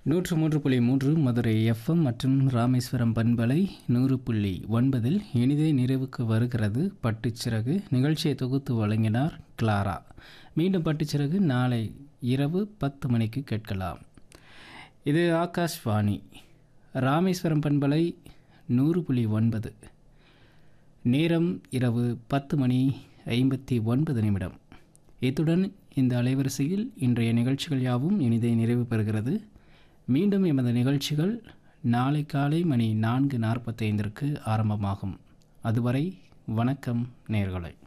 நூற்று மூன்று புள்ளி மூன்று மதுரை எஃப்எம் மற்றும் ராமேஸ்வரம் பண்பலை நூறு புள்ளி ஒன்பதில் இனிதே நிறைவுக்கு வருகிறது பட்டுச்சிறகு நிகழ்ச்சியை தொகுத்து வழங்கினார் கிளாரா மீண்டும் பட்டுச்சிறகு நாளை இரவு பத்து மணிக்கு கேட்கலாம் இது ஆகாஷ்வாணி ராமேஸ்வரம் பண்பலை நூறு புள்ளி ஒன்பது நேரம் இரவு பத்து மணி ஐம்பத்தி ஒன்பது நிமிடம் இத்துடன் இந்த அலைவரிசையில் இன்றைய நிகழ்ச்சிகள் யாவும் இனிதே நிறைவு பெறுகிறது மீண்டும் எமது நிகழ்ச்சிகள் நாளை காலை மணி நான்கு நாற்பத்தைந்திற்கு ஆரம்பமாகும் அதுவரை வணக்கம் நேர்களை